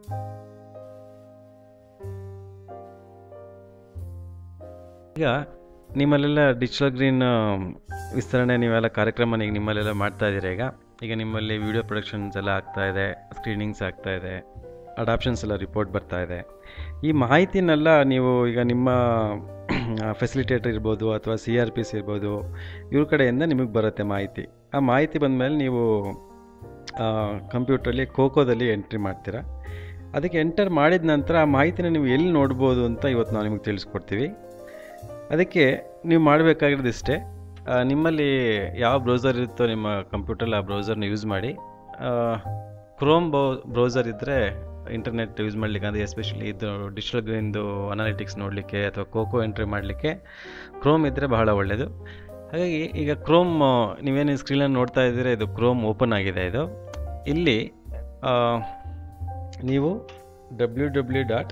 ಈಗ ನಿಮ್ಮಲ್ಲೆಲ್ಲ digital green ವಿಸ್ತರಣೆ ನೀವೆಲ್ಲ ಕಾರ್ಯಕ್ರಮ ಈಗ ನಿಮ್ಮಲ್ಲೆಲ್ಲ ಮಾಡ್ತಾ ಇದ್ದೀರಾ ಈಗ ಈಗ ನಿಮ್ಮಲ್ಲಿ ವಿಡಿಯೋ ಪ್ರೊಡಕ್ಷನ್ಸ್ ಎಲ್ಲ ಆಗ್ತಾ ಇದೆ ಸ್ಕ್ರೀನಿಂಗ್ಸ್ ಆಗ್ತಾ ಇದೆ ಅಡಾಪ್ಷನ್ಸ್ ಎಲ್ಲ ರಿಪೋರ್ಟ್ ಬರ್ತಾ ಇದೆ ಈ ಮಾಹಿತಿನೆಲ್ಲ ನೀವು ಈಗ ನಿಮ್ಮ ಫೆಸಿಲಿಟೇಟರ್ ಇರ್ಬೋದು ಅಥವಾ ಸಿ ಆರ್ ಪಿ ಸಿ ಇರ್ಬೋದು ಇವ್ರ ಕಡೆಯಿಂದ ನಿಮಗೆ ಬರುತ್ತೆ ಮಾಹಿತಿ ಆ ಮಾಹಿತಿ ಬಂದಮೇಲೆ ನೀವು ಕಂಪ್ಯೂಟ್ರಲ್ಲಿ ಖೋಖೋದಲ್ಲಿ ಎಂಟ್ರಿ ಮಾಡ್ತೀರಾ ಅದಕ್ಕೆ ಎಂಟರ್ ಮಾಡಿದ ನಂತರ ಆ ಮಾಹಿತಿನ ನೀವು ಎಲ್ಲಿ ನೋಡ್ಬೋದು ಅಂತ ಇವತ್ತು ನಾವು ನಿಮಗೆ ತಿಳಿಸ್ಕೊಡ್ತೀವಿ ಅದಕ್ಕೆ ನೀವು ಮಾಡಬೇಕಾಗಿರೋದು ಇಷ್ಟೇ ಆ, ನಿಮ್ಮಲ್ಲಿ ಯಾವ ಬ್ರೌಸರ್ ಇರುತ್ತೋ ನಿಮ್ಮ ಕಂಪ್ಯೂಟರಲ್ಲಿ ಆ ಬ್ರೌಸರ್ನ ಯೂಸ್ ಮಾಡಿ ಕ್ರೋಮ್ ಬೌ ಬ್ರೌಸರ್ ಇದ್ದರೆ ಇಂಟರ್ನೆಟ್ ಯೂಸ್ ಮಾಡಲಿಕ್ಕೆ ಅಂದರೆ ಎಸ್ಪೆಷಲಿ ಇದು ಡಿಜಿಟಲ್ ಗ್ರೀನ್ದು ಅನಾಲಿಟಿಕ್ಸ್ ನೋಡಲಿಕ್ಕೆ ಅಥವಾ ಕೋಕೋ ಎಂಟ್ರಿ ಮಾಡಲಿಕ್ಕೆ ಕ್ರೋಮ್ ಇದ್ದರೆ ಬಹಳ ಒಳ್ಳೆಯದು ಹಾಗಾಗಿ ಈಗ ಕ್ರೋಮ್ ನೀವೇನು ಸ್ಕ್ರೀನಲ್ಲಿ ನೋಡ್ತಾ ಇದ್ದೀರಾ ಇದು ಕ್ರೋಮ್ ಓಪನ್ ಆಗಿದೆ ಇದು ಇಲ್ಲಿ ಆ, ನೀವು W W dot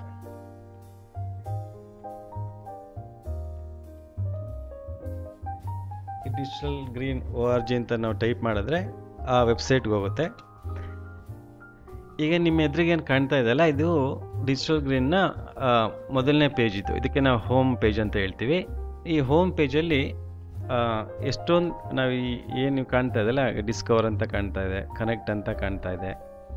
digital green O R G ಅಂತ ನಾವು ಟೈಪ್ ಮಾಡಿದ್ರೆ ಆ ವೆಬ್ಸೈಟ್ಗೆ ಹೋಗುತ್ತೆ ಈಗ ನಿಮ್ಮ ಎದುರಿಗೆ ಏನು ಕಾಣ್ತಾ ಇದೆಯಲ್ಲ ಇದು ಡಿಜಿಟಲ್ ಗ್ರೀನ್ನ ಮೊದಲನೇ ಪೇಜ್ ಇದು ಇದಕ್ಕೆ ನಾವು ಹೋಮ್ ಪೇಜ್ ಅಂತ ಹೇಳ್ತೀವಿ ಈ ಹೋಮ್ ಪೇಜಲ್ಲಿ ಎಷ್ಟೊಂದು ನಾವು ಈ ಏನು ಕಾಣ್ತಾ ಇದೆಯಲ್ಲ ಡಿಸ್ಕವರ್ ಅಂತ ಕಾಣ್ತಾ ಇದೆ ಕನೆಕ್ಟ್ ಅಂತ ಕಾಣ್ತಾ ಇದೆ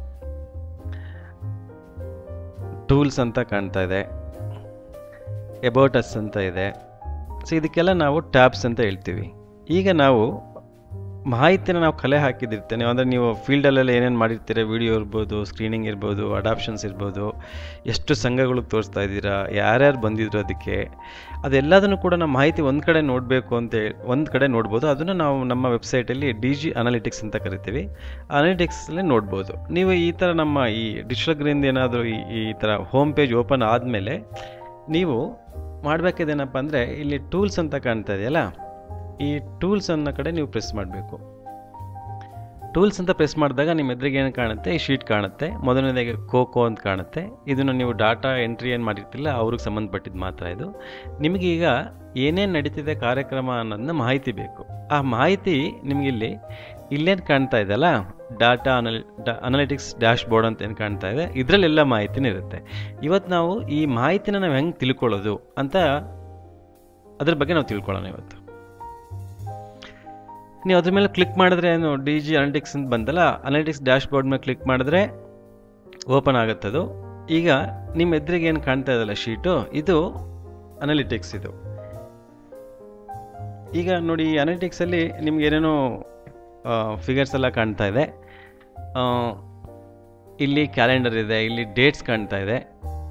ಟೂಲ್ಸ್ ಅಂತ ಕಾಣ್ತಾ ಇದೆ ಎಬೌಟ್ ಅಸ್ ಅಂತ ಇದೆ ಸೊ ಇದಕ್ಕೆಲ್ಲ ನಾವು ಟ್ಯಾಬ್ಸ್ ಅಂತ ಹೇಳ್ತೀವಿ ಈಗ ನಾವು ಮಾಹಿತಿನ ನಾವು ಕಲೆ ಹಾಕಿದಿರ್ತೇನೆ ಅಂದರೆ ನೀವು ಫೀಲ್ಡಲ್ಲೆಲ್ಲ ಏನೇನು ಮಾಡಿರ್ತೀರ ವಿಡಿಯೋ ಇರ್ಬೋದು ಸ್ಕ್ರೀನಿಂಗ್ ಇರ್ಬೋದು ಅಡಾಪ್ಷನ್ಸ್ ಇರ್ಬೋದು ಎಷ್ಟು ಸಂಘಗಳಿಗೆ ತೋರಿಸ್ತಾ ಇದ್ದೀರಾ ಯಾರ್ಯಾರು ಬಂದಿದ್ರು ಅದಕ್ಕೆ ಅದೆಲ್ಲದನ್ನು ಕೂಡ ನಾವು ಮಾಹಿತಿ ಒಂದು ಕಡೆ ನೋಡಬೇಕು ಅಂತ ಒಂದು ಕಡೆ ನೋಡ್ಬೋದು ಅದನ್ನು ನಾವು ನಮ್ಮ ವೆಬ್ಸೈಟಲ್ಲಿ ಡಿ ಜಿ ಅನಾಲಿಟಿಕ್ಸ್ ಅಂತ ಕರಿತೀವಿ ಅನಾಲಿಟಿಕ್ಸಲ್ಲಿ ನೋಡ್ಬೋದು ನೀವು ಈ ಥರ ನಮ್ಮ ಈ ಡಿಜಿಟಲ್ ಗ್ರೀನ್ ಏನಾದರೂ ಈ ಈ ಥರ ಹೋಮ್ ಪೇಜ್ ಓಪನ್ ಆದಮೇಲೆ ನೀವು ಮಾಡಬೇಕಿದೇನಪ್ಪ ಅಂದರೆ ಇಲ್ಲಿ ಟೂಲ್ಸ್ ಅಂತ ಕಾಣ್ತಾ ಇದೆಯಲ್ಲ ಈ ಟೂಲ್ಸ್ ಅನ್ನೋ ಕಡೆ ನೀವು ಪ್ರೆಸ್ ಮಾಡಬೇಕು ಟೂಲ್ಸ್ ಅಂತ ಪ್ರೆಸ್ ಮಾಡಿದಾಗ ನಿಮ್ಮ ಎದುರಿಗೆ ಏನು ಕಾಣುತ್ತೆ ಈ ಶೀಟ್ ಕಾಣುತ್ತೆ ಮೊದಲನೇದಾಗಿ ಕೋಕೋ ಅಂತ ಕಾಣುತ್ತೆ ಇದನ್ನು ನೀವು ಡಾಟಾ ಎಂಟ್ರಿ ಏನು ಮಾಡಿರ್ತಿಲ್ಲ ಅವ್ರಿಗೆ ಸಂಬಂಧಪಟ್ಟಿದ್ದು ಮಾತ್ರ ಇದು ನಿಮಗೀಗ ಏನೇನು ನಡೀತಿದೆ ಕಾರ್ಯಕ್ರಮ ಅನ್ನೋದನ್ನ ಮಾಹಿತಿ ಬೇಕು ಆ ಮಾಹಿತಿ ನಿಮಗಿಲ್ಲಿ ಇಲ್ಲೇನು ಕಾಣ್ತಾ ಇದೆಯಲ್ಲ ಡಾಟಾ ಅನಲಿ ಅನಾಲಿಟಿಕ್ಸ್ ಡ್ಯಾಶ್ ಬೋರ್ಡ್ ಅಂತ ಏನು ಕಾಣ್ತಾ ಇದೆ ಇದರಲ್ಲೆಲ್ಲ ಮಾಹಿತಿನೂ ಇರುತ್ತೆ ಇವತ್ತು ನಾವು ಈ ಮಾಹಿತಿನ ನಾವು ಹೆಂಗೆ ತಿಳ್ಕೊಳ್ಳೋದು ಅಂತ ಅದ್ರ ಬಗ್ಗೆ ನಾವು ತಿಳ್ಕೊಳ್ಳೋಣ ಇವತ್ತು ನೀವು ಅದ್ರ ಮೇಲೆ ಕ್ಲಿಕ್ ಮಾಡಿದ್ರೆ ಏನು ಡಿ ಜಿ ಅನಾಲಿಟಿಕ್ಸ್ ಅಂತ ಬಂದಲ್ಲ ಅನಾಲಿಟಿಕ್ಸ್ ಡ್ಯಾಶ್ ಬೋರ್ಡ್ ಮೇಲೆ ಕ್ಲಿಕ್ ಮಾಡಿದ್ರೆ ಓಪನ್ ಆಗುತ್ತದು ಈಗ ನಿಮ್ಮ ಎದುರಿಗೆ ಏನು ಕಾಣ್ತಾ ಇದಲ್ಲ ಶೀಟು ಇದು ಅನಾಲಿಟಿಕ್ಸ್ ಇದು ಈಗ ನೋಡಿ ಈ ಅನಾಲಿಟಿಕ್ಸಲ್ಲಿ ನಿಮ್ಗೆ ಏನೇನೋ ಫಿಗರ್ಸ್ ಎಲ್ಲ ಕಾಣ್ತಾ ಇದೆ ಆ, ಇಲ್ಲಿ ಕ್ಯಾಲೆಂಡರ್ ಇದೆ ಇಲ್ಲಿ ಡೇಟ್ಸ್ ಕಾಣ್ತಾ ಇದೆ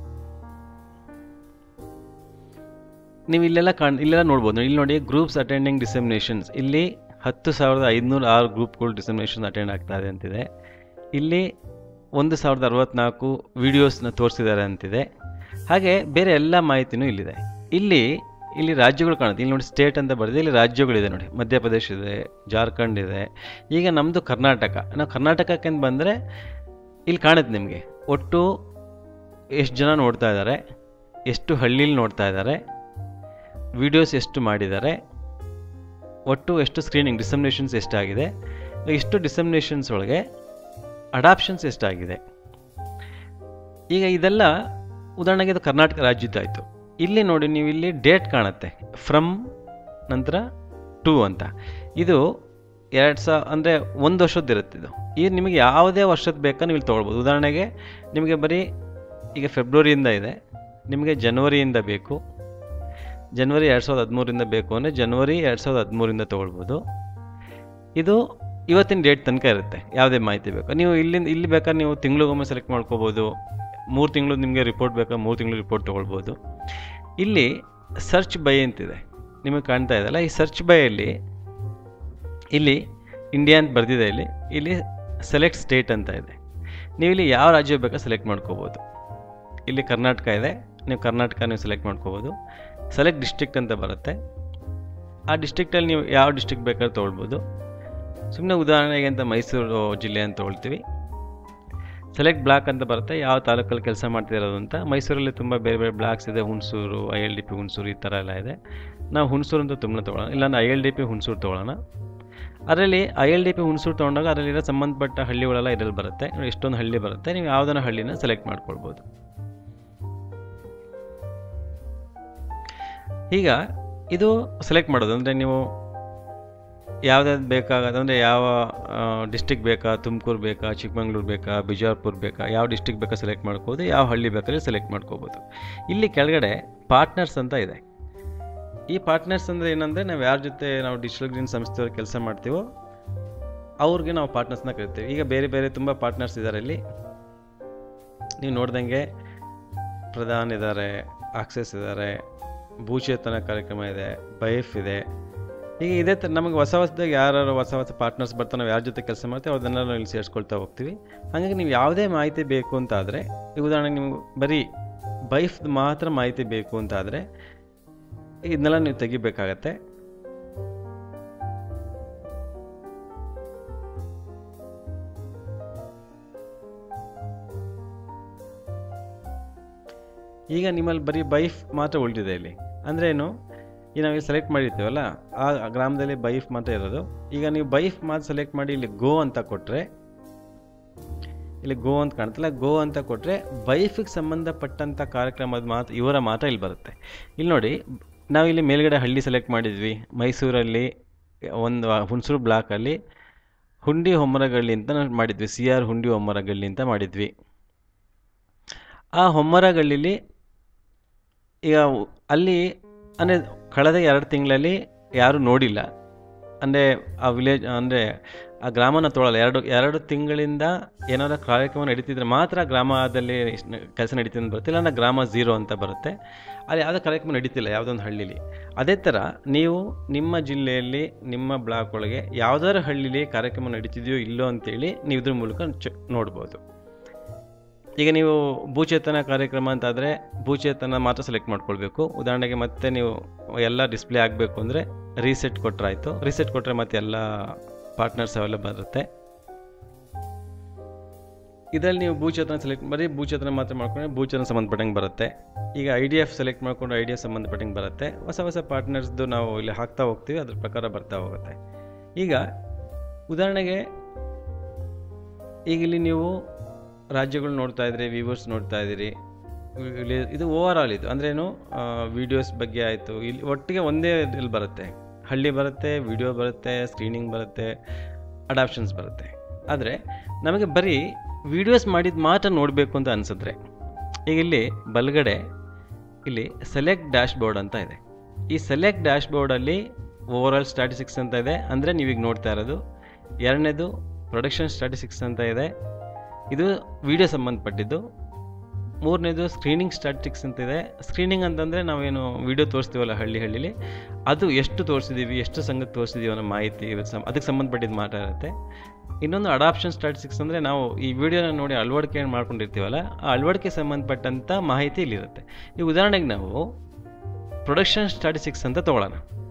ನೀವು ಇಲ್ಲೆಲ್ಲ ಕಾಣ್ ಇಲ್ಲೆಲ್ಲ ನೋಡ್ಬೋದು ಇಲ್ಲಿ ನೋಡಿ ಗ್ರೂಪ್ಸ್ ಅಟೆಂಡಿಂಗ್ ಡಿಸೆಮಿನೇಷನ್ಸ್ ಇಲ್ಲಿ ಹತ್ತು ಸಾವಿರದ ಐದುನೂರ ಆರು ಗ್ರೂಪ್ಗಳು ಡಿಸೆಮಿನೇಷನ್ ಅಟೆಂಡ್ ಆಗ್ತಾ ಇದೆ ಅಂತಿದೆ ಇಲ್ಲಿ ಒಂದು ಸಾವಿರದ ಅರವತ್ನಾಲ್ಕು ವೀಡಿಯೋಸ್ನ ತೋರಿಸಿದ್ದಾರೆ ಅಂತಿದೆ ಹಾಗೆ ಬೇರೆ ಎಲ್ಲ ಮಾಹಿತಿನೂ ಇಲ್ಲಿದೆ ಇಲ್ಲಿ ಇಲ್ಲಿ ರಾಜ್ಯಗಳು ಕಾಣುತ್ತೆ ಇಲ್ಲಿ ನೋಡಿ ಸ್ಟೇಟ್ ಅಂತ ಬರೆದಿದೆ ಇಲ್ಲಿ ರಾಜ್ಯಗಳಿದೆ ನೋಡಿ ಮಧ್ಯಪ್ರದೇಶ ಇದೆ ಜಾರ್ಖಂಡ್ ಇದೆ ಈಗ ನಮ್ಮದು ಕರ್ನಾಟಕ ನಾವು ಕರ್ನಾಟಕಕ್ಕೆ ಬಂದರೆ ಇಲ್ಲಿ ಕಾಣುತ್ತೆ ನಿಮಗೆ ಒಟ್ಟು ಎಷ್ಟು ಜನ ನೋಡ್ತಾ ಇದ್ದಾರೆ ಎಷ್ಟು ಹಳ್ಳೀಲಿ ನೋಡ್ತಾ ಇದ್ದಾರೆ ವಿಡಿಯೋಸ್ ಎಷ್ಟು ಮಾಡಿದ್ದಾರೆ ಒಟ್ಟು ಎಷ್ಟು ಸ್ಕ್ರೀನಿಂಗ್ ಡಿಸಮಿನೇಷನ್ಸ್ ಎಷ್ಟಾಗಿದೆ ಇಷ್ಟು ಡಿಸಮಿನೇಷನ್ಸ್ ಒಳಗೆ ಅಡಾಪ್ಷನ್ಸ್ ಎಷ್ಟಾಗಿದೆ ಈಗ ಇದೆಲ್ಲ ಉದಾಹರಣೆಗೆ ಇದು ಕರ್ನಾಟಕ ರಾಜ್ಯದ್ದಾಯಿತು ಇಲ್ಲಿ ನೋಡಿ ನೀವು ಇಲ್ಲಿ ಡೇಟ್ ಕಾಣುತ್ತೆ ಫ್ರಮ್ ನಂತರ ಟು ಅಂತ ಇದು ಎರಡು ಸಾವಿರ ಅಂದರೆ ಒಂದು ವರ್ಷದ್ದು ಇರುತ್ತೆ ಇದು ಇದು ನಿಮಗೆ ಯಾವುದೇ ವರ್ಷದ ಬೇಕಾ ನೀವು ಇಲ್ಲಿ ತೊಗೊಳ್ಬೋದು ಉದಾಹರಣೆಗೆ ನಿಮಗೆ ಬರೀ ಈಗ ಫೆಬ್ರವರಿಯಿಂದ ಇದೆ ನಿಮಗೆ ಜನವರಿಯಿಂದ ಬೇಕು ಜನವರಿ ಎರಡು ಸಾವಿರದ ಹದಿಮೂರಿಂದ ಬೇಕು ಅಂದರೆ ಜನವರಿ ಎರಡು ಸಾವಿರದ ಹದಿಮೂರಿಂದ ತೊಗೊಳ್ಬೋದು ಇದು ಇವತ್ತಿನ ಡೇಟ್ ತನಕ ಇರುತ್ತೆ ಯಾವುದೇ ಮಾಹಿತಿ ಬೇಕು ನೀವು ಇಲ್ಲಿಂದ ಇಲ್ಲಿ ಬೇಕಾದ್ರೆ ನೀವು ತಿಂಗಳಿಗೊಮ್ಮೆ ಸೆಲೆಕ್ಟ್ ಮಾಡ್ಕೋಬೋದು ಮೂರು ತಿಂಗಳು ನಿಮಗೆ ರಿಪೋರ್ಟ್ ಬೇಕಾ ಮೂರು ತಿಂಗಳು ರಿಪೋರ್ಟ್ ತೊಗೊಳ್ಬೋದು ಇಲ್ಲಿ ಸರ್ಚ್ ಬೈ ಅಂತಿದೆ ನಿಮಗೆ ಕಾಣ್ತಾ ಇದೆಯಲ್ಲ ಈ ಸರ್ಚ್ ಬೈಯಲ್ಲಿ ಇಲ್ಲಿ ಇಂಡಿಯಾ ಅಂತ ಬರೆದಿದೆ ಇಲ್ಲಿ ಇಲ್ಲಿ ಸೆಲೆಕ್ಟ್ ಸ್ಟೇಟ್ ಅಂತ ಇದೆ ನೀವು ಇಲ್ಲಿ ಯಾವ ರಾಜ್ಯ ಬೇಕಾ ಸೆಲೆಕ್ಟ್ ಮಾಡ್ಕೋಬೋದು ಇಲ್ಲಿ ಕರ್ನಾಟಕ ಇದೆ ನೀವು ಕರ್ನಾಟಕ ನೀವು ಸೆಲೆಕ್ಟ್ ಮಾಡ್ಕೋಬೋದು ಸೆಲೆಕ್ಟ್ ಡಿಸ್ಟ್ರಿಕ್ಟ್ ಅಂತ ಬರುತ್ತೆ ಆ ಡಿಸ್ಟ್ರಿಕ್ಟಲ್ಲಿ ನೀವು ಯಾವ ಡಿಸ್ಟ್ರಿಕ್ಟ್ ಬೇಕಾದ್ರೂ ತೊಗೊಳ್ಬೋದು ಸುಮ್ಮನೆ ಉದಾಹರಣೆಗೆ ಅಂತ ಮೈಸೂರು ಜಿಲ್ಲೆ ಅಂತ ತೊಗೊಳ್ತೀವಿ ಸೆಲೆಕ್ಟ್ ಬ್ಲಾಕ್ ಅಂತ ಬರುತ್ತೆ ಯಾವ ತಾಲೂಕಲ್ಲಿ ಕೆಲಸ ಮಾಡ್ತಿರೋದು ಅಂತ ಮೈಸೂರಲ್ಲಿ ತುಂಬ ಬೇರೆ ಬೇರೆ ಬ್ಲಾಕ್ಸ್ ಇದೆ Hunsur I L D P Hunsur ಈ ಥರ ಎಲ್ಲ ಇದೆ ನಾವು ಹುಣಸೂರು ಅಂತ ತುಂಬ ತೊಗೊಳ್ಳೋಣ ಇಲ್ಲಾಂದ್ರೆ I L D P Hunsur ತೊಗೊಳ್ಳೋಣ ಅದರಲ್ಲಿ I L D P Hunsur ತೊಗೊಂಡಾಗ ಅದರಲ್ಲಿರೋ ಸಂಬಂಧಪಟ್ಟ ಹಳ್ಳಿಗಳೆಲ್ಲ ಇದರಲ್ಲಿ ಬರುತ್ತೆ ನೋಡಿ ಎಷ್ಟೊಂದು ಹಳ್ಳಿ ಬರುತ್ತೆ ನೀವು ಯಾವುದನ್ನ ಹಳ್ಳಿನ ಸೆಲೆಕ್ಟ್ ಮಾಡ್ಕೊಳ್ಬೋದು ಈಗ ಇದು ಸೆಲೆಕ್ಟ್ ಮಾಡೋದು ಅಂದರೆ ನೀವು ಯಾವ್ದಾದ್ರು ಬೇಕಾಗತ್ತೆ ಅಂದರೆ ಯಾವ ಡಿಸ್ಟಿಕ್ ಬೇಕಾ ತುಮಕೂರು ಬೇಕಾ ಚಿಕ್ಕಮಂಗ್ಳೂರು ಬೇಕಾ ಬಿಜಾಪುರ ಬೇಕಾ ಯಾವ ಡಿಸ್ಟಿಕ್ ಬೇಕಾ ಸೆಲೆಕ್ಟ್ ಮಾಡ್ಕೋಬೋದು ಯಾವ ಹಳ್ಳಿ ಬೇಕಾದ್ರೆ ಸೆಲೆಕ್ಟ್ ಮಾಡ್ಕೋಬೋದು ಇಲ್ಲಿ ಕೆಳಗಡೆ ಪಾರ್ಟ್ನರ್ಸ್ ಅಂತ ಇದೆ ಈ ಪಾರ್ಟ್ನರ್ಸ್ ಅಂದರೆ ಏನಂದರೆ ನಾವು ಯಾರ ಜೊತೆ ನಾವು ಡಿಜಿಟಲ್ ಗ್ರೀನ್ ಸಂಸ್ಥೆಯವ್ರು ಕೆಲಸ ಮಾಡ್ತೀವೋ ಅವ್ರಿಗೆ ನಾವು ಪಾರ್ಟ್ನರ್ಸ್ನ ಕರಿತೀವಿ ಈಗ ಬೇರೆ ಬೇರೆ ತುಂಬ ಪಾರ್ಟ್ನರ್ಸ್ ಇದ್ದಾರೆ ಇಲ್ಲಿ ನೀವು ನೋಡ್ದಂಗೆ ಪ್ರಧಾನ್ ಇದ್ದಾರೆ ಆಕ್ಸೆಸ್ ಇದ್ದಾರೆ ಭೂಚೇತನ ಕಾರ್ಯಕ್ರಮ ಇದೆ ಬೈಫ್ ಇದೆ ಈಗ ಇದೇ ಥರ ನಮಗೆ ಹೊಸ ಹೊಸದಾಗಿ ಯಾರು ಹೊಸ ಹೊಸ ಪಾರ್ಟ್ನರ್ಸ್ ಬರ್ತಾರೆ ನಾವು ಯಾರ ಜೊತೆ ಕೆಲಸ ಮಾಡ್ತೀವಿ ಅವ್ರನ್ನೆಲ್ಲ ನಾವು ಇಲ್ಲಿ ಸೇರಿಸ್ಕೊಳ್ತಾ ಹೋಗ್ತೀವಿ ಹಾಗಾಗಿ ನೀವು ಯಾವುದೇ ಮಾಹಿತಿ ಬೇಕು ಅಂತ ಆದರೆ ಈಗ ಉದಾಹರಣೆಗೆ ನಿಮ್ಗೆ ಬರೀ ಬೈಫ್ದು ಮಾತ್ರ ಮಾಹಿತಿ ಬೇಕು ಅಂತ ಆದರೆ ಇದನ್ನೆಲ್ಲ ನೀವು ತೆಗಿಬೇಕಾಗತ್ತೆ ಈಗ ನಿಮ್ಮಲ್ಲಿ ಬರೀ ಬೈಫ್ ಮಾತ್ರ ಉಳಿದಿದೆ ಇಲ್ಲಿ ಅಂದರೆ ಏನು ಈಗ ನಾವು ಸೆಲೆಕ್ಟ್ ಮಾಡಿರ್ತೀವಲ್ಲ ಆ ಗ್ರಾಮದಲ್ಲಿ ಬೈಫ್ ಮಾತ್ರ ಇರೋದು ಈಗ ನೀವು ಬೈಫ್ ಮಾತ್ರ ಸೆಲೆಕ್ಟ್ ಮಾಡಿ ಇಲ್ಲಿ ಗೋ ಅಂತ ಕೊಟ್ಟರೆ ಇಲ್ಲಿ ಗೋ ಅಂತ ಕಾಣುತ್ತಲ್ಲ ಗೋ ಅಂತ ಕೊಟ್ಟರೆ ಬೈಫಿಗೆ ಸಂಬಂಧಪಟ್ಟಂಥ ಕಾರ್ಯಕ್ರಮದ ಮಾತ್ರ ಇವರ ಮಾತ್ರ ಇಲ್ಲಿ ಬರುತ್ತೆ ಇಲ್ಲಿ ನೋಡಿ ನಾವು ಇಲ್ಲಿ ಮೇಲ್ಗಡೆ ಹಳ್ಳಿ ಸೆಲೆಕ್ಟ್ ಮಾಡಿದ್ವಿ ಮೈಸೂರಲ್ಲಿ ಒಂದು ಹುಣಸೂರು ಬ್ಲಾಕಲ್ಲಿ ಹುಂಡಿ ಹೊಮ್ಮರಗಳ್ಳಿ ಅಂತ ನಾವು ಮಾಡಿದ್ವಿ ಸಿ ಆರ್ ಹುಂಡಿ ಹೊಮ್ಮರಗಳ್ಳಿ ಅಂತ ಮಾಡಿದ್ವಿ ಆ ಹೊಮ್ಮರಗಳ್ಳಿಲಿ ಈಗ ಅಲ್ಲಿ ಅಂದರೆ ಕಳೆದ ಎರಡು ತಿಂಗಳಲ್ಲಿ ಯಾರೂ ನೋಡಿಲ್ಲ ಅಂದರೆ ಆ ವಿಲೇಜ್ ಅಂದರೆ ಆ ಗ್ರಾಮನ ತೊಗೊಳಲ್ಲ ಎರಡು ಎರಡು ತಿಂಗಳಿಂದ ಏನಾದ್ರು ಕಾರ್ಯಕ್ರಮ ನಡೀತಿದ್ರೆ ಮಾತ್ರ ಗ್ರಾಮದಲ್ಲಿ ಕೆಲಸ ನಡೀತಿದೆ ಅಂತ ಬರುತ್ತೆ ಇಲ್ಲ ಗ್ರಾಮ ಝೀರೋ ಅಂತ ಬರುತ್ತೆ ಅಲ್ಲಿ ಯಾವುದೋ ಕಾರ್ಯಕ್ರಮ ನಡೀತಿಲ್ಲ ಯಾವುದೊಂದು ಹಳ್ಳೀಲಿ ಅದೇ ಥರ ನೀವು ನಿಮ್ಮ ಜಿಲ್ಲೆಯಲ್ಲಿ ನಿಮ್ಮ ಬ್ಲಾಕ್ ಒಳಗೆ ಯಾವುದಾದ್ರು ಹಳ್ಳೀಲಿ ಕಾರ್ಯಕ್ರಮ ನಡೀತಿದೆಯೋ ಇಲ್ಲೋ ಅಂತೇಳಿ ನೀವು ಇದ್ರ ಮೂಲಕ ಚೆ ನೋಡ್ಬೋದು ಈಗ ನೀವು ಭೂಚೇತನ ಕಾರ್ಯಕ್ರಮ ಅಂತಾದರೆ ಭೂಚೇತನ ಮಾತ್ರ ಸೆಲೆಕ್ಟ್ ಮಾಡ್ಕೊಳ್ಬೇಕು ಉದಾಹರಣೆಗೆ ಮತ್ತೆ ನೀವು ಎಲ್ಲ ಡಿಸ್ಪ್ಲೇ ಆಗಬೇಕು ಅಂದರೆ ರೀಸೆಟ್ ಕೊಟ್ಟರಾಯ್ತು ರೀಸೆಟ್ ಕೊಟ್ಟರೆ ಮತ್ತೆ ಎಲ್ಲ ಪಾರ್ಟ್ನರ್ಸ್ ಅವೆಲ್ಲ ಬರುತ್ತೆ ಇದರಲ್ಲಿ ನೀವು ಭೂಚೇತನ ಸೆಲೆಕ್ಟ್ ಬರೀ ಭೂಚೇತನ ಮಾತ್ರ ಮಾಡ್ಕೊಂಡ್ರೆ ಭೂಚೇತನ ಸಂಬಂಧಪಟ್ಟಂಗೆ ಬರುತ್ತೆ ಈಗ ಐ ಡಿ ಎಫ್ ಸೆಲೆಕ್ಟ್ ಮಾಡ್ಕೊಂಡು ಐ ಡಿ ಎಫ್ ಸಂಬಂಧಪಟ್ಟಂಗೆ ಬರುತ್ತೆ ಹೊಸ ಹೊಸ ಪಾರ್ಟ್ನರ್ಸ್ದು ನಾವು ಇಲ್ಲಿ ಹಾಕ್ತಾ ಹೋಗ್ತೀವಿ ಅದ್ರ ಪ್ರಕಾರ ಬರ್ತಾ ಹೋಗುತ್ತೆ ಈಗ ಉದಾಹರಣೆಗೆ ಈಗ ಇಲ್ಲಿ ನೀವು ರಾಜ್ಯಗಳು ನೋಡ್ತಾ ಇದ್ರಿ ವ್ಯೂವರ್ಸ್ ನೋಡ್ತಾ ಇದ್ದೀರಿ ಇಲ್ಲಿ ಇದು ಓವರ್ ಆಲ್ ಇದು ಅಂದ್ರೇನು ವೀಡಿಯೋಸ್ ಬಗ್ಗೆ ಆಯಿತು ಇಲ್ಲಿ ಒಟ್ಟಿಗೆ ಒಂದೇ ಇಲ್ಲಿ ಬರುತ್ತೆ ಹಳ್ಳಿ ಬರುತ್ತೆ ವಿಡಿಯೋ ಬರುತ್ತೆ ಸ್ಕ್ರೀನಿಂಗ್ ಬರುತ್ತೆ ಅಡಾಪ್ಷನ್ಸ್ ಬರುತ್ತೆ ಆದರೆ ನಮಗೆ ಬರೀ ವೀಡಿಯೋಸ್ ಮಾಡಿದ ಮಾತ್ರ ನೋಡಬೇಕು ಅಂತ ಅನಿಸಿದ್ರೆ ಈಗ ಇಲ್ಲಿ ಬಲಗಡೆ ಇಲ್ಲಿ ಸೆಲೆಕ್ಟ್ ಡ್ಯಾಶ್ ಬೋರ್ಡ್ ಅಂತ ಇದೆ ಈ ಸೆಲೆಕ್ಟ್ ಡ್ಯಾಶ್ ಬೋರ್ಡಲ್ಲಿ ಓವರ್ ಆಲ್ ಸ್ಟ್ಯಾಟಿಸ್ಟಿಕ್ಸ್ ಅಂತ ಇದೆ ಅಂದರೆ ನೀವೀಗ ನೋಡ್ತಾ ಇರೋದು ಎರಡನೇದು ಪ್ರೊಡಕ್ಷನ್ ಸ್ಟ್ಯಾಟಿಸ್ಟಿಕ್ಸ್ ಅಂತ ಇದೆ ಇದು ವಿಡಿಯೋ ಸಂಬಂಧಪಟ್ಟಿದ್ದು ಮೂರನೇದು ಸ್ಕ್ರೀನಿಂಗ್ ಸ್ಟ್ಯಾಟಿಕ್ಸ್ ಅಂತ ಇದೆ ಸ್ಕ್ರೀನಿಂಗ್ ಅಂತಂದರೆ ನಾವೇನು ವಿಡಿಯೋ ತೋರಿಸ್ತೀವಲ್ಲ ಹಳ್ಳಿ ಹಳ್ಳಿಲಿ ಅದು ಎಷ್ಟು ತೋರಿಸಿದ್ದೀವಿ ಎಷ್ಟು ಸಂಗತಿ ತೋರಿಸಿದ್ದೀವಿ ಅನ್ನೋ ಮಾಹಿತಿ ಸಂ ಅದಕ್ಕೆ ಸಂಬಂಧಪಟ್ಟಿದ್ದು ಮಾತ್ರ ಇರುತ್ತೆ ಇನ್ನೊಂದು ಅಡಾಪ್ಷನ್ ಸ್ಟ್ಯಾಟಿಸ್ಟಿಕ್ಸ್ ಅಂದರೆ ನಾವು ಈ ವಿಡಿಯೋನ ನೋಡಿ ಅಳವಡಿಕೆ ಮಾಡ್ಕೊಂಡಿರ್ತೀವಲ್ಲ ಆ ಅಳವಡಿಕೆ ಸಂಬಂಧಪಟ್ಟಂಥ ಮಾಹಿತಿ ಇಲ್ಲಿರುತ್ತೆ ಈ ಉದಾಹರಣೆಗೆ ನಾವು ಪ್ರೊಡಕ್ಷನ್ ಸ್ಟ್ಯಾಟಿಸ್ಟಿಕ್ಸ್ ಅಂತ ತೊಗೊಳ್ಳೋಣ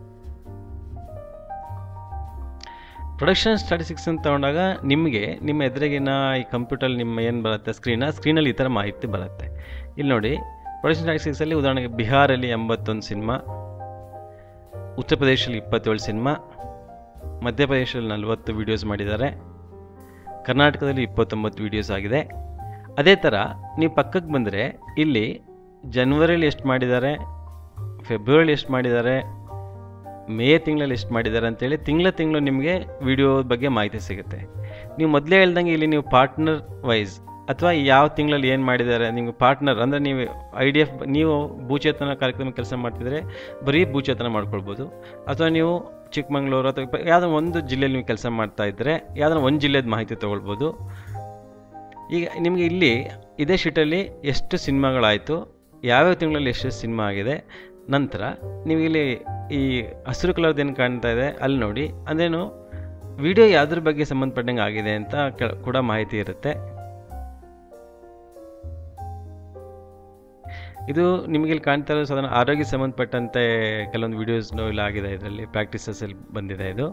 ಪ್ರೊಡಕ್ಷನ್ ಸ್ಟ್ಯಾಟಿಸ್ಟಿಕ್ಸ್ ಅಂತ ತಗೊಂಡಾಗ ನಿಮಗೆ ನಿಮ್ಮ ಎದುರಿಗಿನ ಈ ಕಂಪ್ಯೂಟರ್ ನಿಮ್ಮ ಏನು ಬರುತ್ತೆ ಸ್ಕ್ರೀನ ಸ್ಕ್ರೀನಲ್ಲಿ ಈ ಥರ ಮಾಹಿತಿ ಬರುತ್ತೆ ಇಲ್ಲಿ ನೋಡಿ ಪ್ರೊಡಕ್ಷನ್ ಸ್ಟ್ಯಾಟಿಸ್ಟಿಕ್ಸಲ್ಲಿ ಉದಾಹರಣೆಗೆ ಬಿಹಾರಲ್ಲಿ ಎಂಬತ್ತೊಂದು ಸಿನಿಮಾ ಉತ್ತರ ಪ್ರದೇಶದಲ್ಲಿ ಇಪ್ಪತ್ತೇಳು ಸಿನಿಮಾ ಮಧ್ಯಪ್ರದೇಶದಲ್ಲಿ ನಲವತ್ತು ವೀಡಿಯೋಸ್ ಮಾಡಿದ್ದಾರೆ ಕರ್ನಾಟಕದಲ್ಲಿ ಇಪ್ಪತ್ತೊಂಬತ್ತು ವೀಡಿಯೋಸ್ ಆಗಿದೆ ಅದೇ ಥರ ನೀವು ಪಕ್ಕಕ್ಕೆ ಬಂದರೆ ಇಲ್ಲಿ ಜನ್ವರಿಲಿ ಎಷ್ಟು ಮಾಡಿದ್ದಾರೆ ಫೆಬ್ರವರಿ ಎಷ್ಟು ಮಾಡಿದ್ದಾರೆ ಮೇ ತಿಂಗಳಲ್ಲಿ ಎಷ್ಟು ಮಾಡಿದ್ದಾರೆ ಅಂತೇಳಿ ತಿಂಗಳ ತಿಂಗಳು ನಿಮಗೆ ವಿಡಿಯೋ ಬಗ್ಗೆ ಮಾಹಿತಿ ಸಿಗುತ್ತೆ ನೀವು ಮೊದಲೇ ಹೇಳ್ದಂಗೆ ಇಲ್ಲಿ ನೀವು ಪಾರ್ಟ್ನರ್ ವೈಸ್ ಅಥವಾ ಯಾವ ತಿಂಗಳಲ್ಲಿ ಏನು ಮಾಡಿದ್ದಾರೆ ನಿಮಗೆ ಪಾರ್ಟ್ನರ್ ಅಂದರೆ ನೀವು ಐ ಡಿ ಎಫ್ ನೀವು ಭೂಚೇತನ ಕಾರ್ಯಕ್ರಮ ಕೆಲಸ ಮಾಡ್ತಿದ್ರೆ ಬರೀ ಭೂಚೇತನ ಮಾಡ್ಕೊಳ್ಬೋದು ಅಥವಾ ನೀವು ಚಿಕ್ಕಮಂಗ್ಳೂರು ಅಥವಾ ಯಾವುದೋ ಒಂದು ಜಿಲ್ಲೆಯಲ್ಲಿ ನೀವು ಕೆಲಸ ಮಾಡ್ತಾ ಇದ್ದರೆ ಯಾವುದೋ ಒಂದು ಜಿಲ್ಲೆದ ಮಾಹಿತಿ ತೊಗೊಳ್ಬೋದು ಈಗ ನಿಮಗೆ ಇಲ್ಲಿ ಇದೇ ಶೀಟಲ್ಲಿ ಎಷ್ಟು ಸಿನಿಮಾಗಳಾಯಿತು ಯಾವ್ಯಾವ ತಿಂಗಳಲ್ಲಿ ಎಷ್ಟು ಸಿನಿಮಾ ಆಗಿದೆ ನಂತರ ನೀವು ಇಲ್ಲಿ ಈ ಹಸಿರು ಕಲರ್ದು ಏನು ಕಾಣ್ತಾ ಇದೆ ಅಲ್ಲಿ ನೋಡಿ ಅಂದ್ರೇನು ವಿಡಿಯೋ ಯಾವುದ್ರ ಬಗ್ಗೆ ಸಂಬಂಧಪಟ್ಟಂಗೆ ಆಗಿದೆ ಅಂತ ಕೂಡ ಮಾಹಿತಿ ಇರುತ್ತೆ ಇದು ನಿಮಗೆ ಇಲ್ಲಿ ಕಾಣ್ತಾ ಇರೋದು ಸಾಧಾರಣ ಆರೋಗ್ಯ ಸಂಬಂಧಪಟ್ಟಂತೆ ಕೆಲವೊಂದು ವೀಡಿಯೋಸ್ನು ಇಲ್ಲ ಆಗಿದೆ ಇದರಲ್ಲಿ ಪ್ರಾಕ್ಟೀಸಸ್ ಅಲ್ಲಿ ಬಂದಿದೆ ಇದು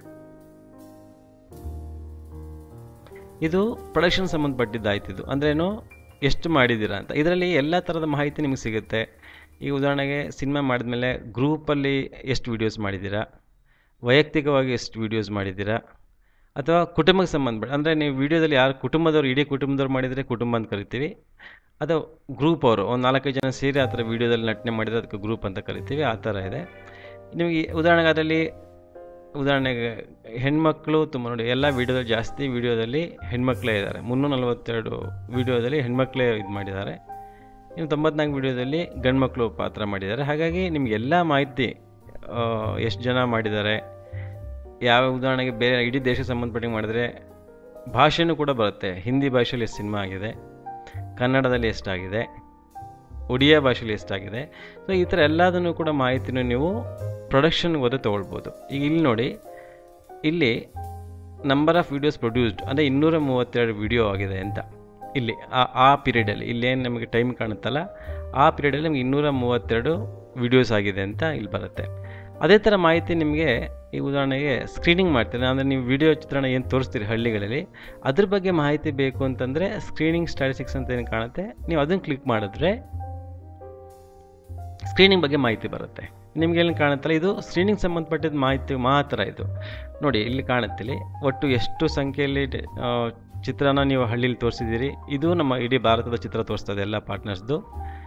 ಇದು ಪ್ರೊಡಕ್ಷನ್ ಸಂಬಂಧಪಟ್ಟಿದ್ದಾಯ್ತು ಇದು ಅಂದ್ರೇನು ಎಷ್ಟು ಮಾಡಿದ್ದೀರಾ ಅಂತ ಇದರಲ್ಲಿ ಎಲ್ಲ ಥರದ ಮಾಹಿತಿ ನಿಮಗೆ ಸಿಗುತ್ತೆ ಈಗ ಉದಾಹರಣೆಗೆ ಸಿನಿಮಾ ಮಾಡಿದ್ಮೇಲೆ ಗ್ರೂಪಲ್ಲಿ ಎಷ್ಟು ವೀಡಿಯೋಸ್ ಮಾಡಿದ್ದೀರಾ ವೈಯಕ್ತಿಕವಾಗಿ ಎಷ್ಟು ವೀಡಿಯೋಸ್ ಮಾಡಿದ್ದೀರಾ ಅಥವಾ ಕುಟುಂಬಕ್ಕೆ ಸಂಬಂಧಪಟ್ಟ ಅಂದರೆ ನೀವು ವೀಡಿಯೋದಲ್ಲಿ ಯಾರು ಕುಟುಂಬದವ್ರು ಇಡೀ ಕುಟುಂಬದವ್ರು ಮಾಡಿದರೆ ಕುಟುಂಬ ಅಂತ ಕರಿತೀವಿ ಅಥವಾ ಗ್ರೂಪ್ ಅವರು ಒಂದು ನಾಲ್ಕೈದು ಜನ ಸೇರಿ ಆ ಥರ ವೀಡಿಯೋದಲ್ಲಿ ನಟನೆ ಮಾಡಿದರೆ ಅದಕ್ಕೆ ಗ್ರೂಪ್ ಅಂತ ಕರಿತೀವಿ ಆ ಥರ ಇದೆ ನಿಮಗೆ ಉದಾಹರಣೆಗೆ ಅದರಲ್ಲಿ ಉದಾಹರಣೆಗೆ ಹೆಣ್ಮಕ್ಳು ತುಂಬ ನೋಡಿ ಎಲ್ಲ ವೀಡಿಯೋದಲ್ಲಿ ಜಾಸ್ತಿ ವೀಡಿಯೋದಲ್ಲಿ ಹೆಣ್ಮಕ್ಳೇ ಇದ್ದಾರೆ ಮುನ್ನೂರ ನಲವತ್ತೆರಡು ವೀಡಿಯೋದಲ್ಲಿ ಹೆಣ್ಮಕ್ಳೇ ಇದು ಮಾಡಿದ್ದಾರೆ ಇನ್ನು ತೊಂಬತ್ನಾಲ್ಕು ವೀಡಿಯೋದಲ್ಲಿ ಗಂಡ್ಮಕ್ಳು ಪಾತ್ರ ಮಾಡಿದ್ದಾರೆ ಹಾಗಾಗಿ ನಿಮಗೆಲ್ಲ ಮಾಹಿತಿ ಎಷ್ಟು ಜನ ಮಾಡಿದ್ದಾರೆ ಯಾವ ಉದಾಹರಣೆಗೆ ಬೇರೆ ಇಡೀ ದೇಶಕ್ಕೆ ಸಂಬಂಧಪಟ್ಟಂಗೆ ಮಾಡಿದರೆ ಭಾಷೆನೂ ಕೂಡ ಬರುತ್ತೆ ಹಿಂದಿ ಭಾಷೆಯಲ್ಲಿ ಎಷ್ಟು ಸಿನಿಮಾ ಆಗಿದೆ ಕನ್ನಡದಲ್ಲಿ ಎಷ್ಟಾಗಿದೆ ಒಡಿಯಾ ಭಾಷೆಯಲ್ಲಿ ಎಷ್ಟಾಗಿದೆ ಸೊ ಈ ಥರ ಎಲ್ಲದನ್ನು ಕೂಡ ಮಾಹಿತಿನೂ ನೀವು ಪ್ರೊಡಕ್ಷನ್ಗೆ ಹೋದ್ರೆ ತೊಗೊಳ್ಬೋದು ಈಗ ಇಲ್ಲಿ ನೋಡಿ ಇಲ್ಲಿ ನಂಬರ್ ಆಫ್ ವೀಡಿಯೋಸ್ ಪ್ರೊಡ್ಯೂಸ್ಡ್ ಅಂದರೆ ಇನ್ನೂರ ಮೂವತ್ತೆರಡು ವೀಡಿಯೋ ಆಗಿದೆ ಅಂತ ಇಲ್ಲಿ ಆ ಆ ಪೀರಿಯಡಲ್ಲಿ ಇಲ್ಲೇನು ನಮಗೆ ಟೈಮ್ ಕಾಣುತ್ತಲ್ಲ ಆ ಪೀರಿಯಡಲ್ಲಿ ನಮಗೆ ಇನ್ನೂರ ಮೂವತ್ತೆರಡು ವೀಡಿಯೋಸ್ ಆಗಿದೆ ಅಂತ ಇಲ್ಲಿ ಬರುತ್ತೆ ಅದೇ ಥರ ಮಾಹಿತಿ ನಿಮಗೆ ಈ ಉದಾಹರಣೆಗೆ ಸ್ಕ್ರೀನಿಂಗ್ ಮಾಡ್ತೀರಿ ಅಂದರೆ ನೀವು ವಿಡಿಯೋ ಚಿತ್ರಣ ಏನು ತೋರಿಸ್ತೀರಿ ಹಳ್ಳಿಗಳಲ್ಲಿ ಅದ್ರ ಬಗ್ಗೆ ಮಾಹಿತಿ ಬೇಕು ಅಂತಂದರೆ ಸ್ಕ್ರೀನಿಂಗ್ ಸ್ಟ್ಯಾಟಿಸ್ಟಿಕ್ಸ್ ಅಂತ ಏನು ಕಾಣುತ್ತೆ ನೀವು ಅದನ್ನು ಕ್ಲಿಕ್ ಮಾಡಿದ್ರೆ ಸ್ಕ್ರೀನಿಂಗ್ ಬಗ್ಗೆ ಮಾಹಿತಿ ಬರುತ್ತೆ ನಿಮಗೆ ಎಲ್ಲಿ ಕಾಣುತ್ತಲ್ಲ ಇದು ಸ್ಕ್ರೀನಿಂಗ್ ಸಂಬಂಧಪಟ್ಟಿದ್ದ ಮಾಹಿತಿ ಮಾತ್ರ ಇದು ನೋಡಿ ಇಲ್ಲಿ ಕಾಣುತ್ತಿಲ್ಲಿ ಒಟ್ಟು ಎಷ್ಟು ಸಂಖ್ಯೆಯಲ್ಲಿ ಆ, ಚಿತ್ರನ ನೀವು ಹಳ್ಳಿಲಿ ತೋರಿಸಿದ್ದೀರಿ ಇದು ನಮ್ಮ ಇಡೀ ಭಾರತದ ಚಿತ್ರ ತೋರಿಸ್ತದೆ ಎಲ್ಲ ಪಾರ್ಟ್ನರ್ಸ್ದು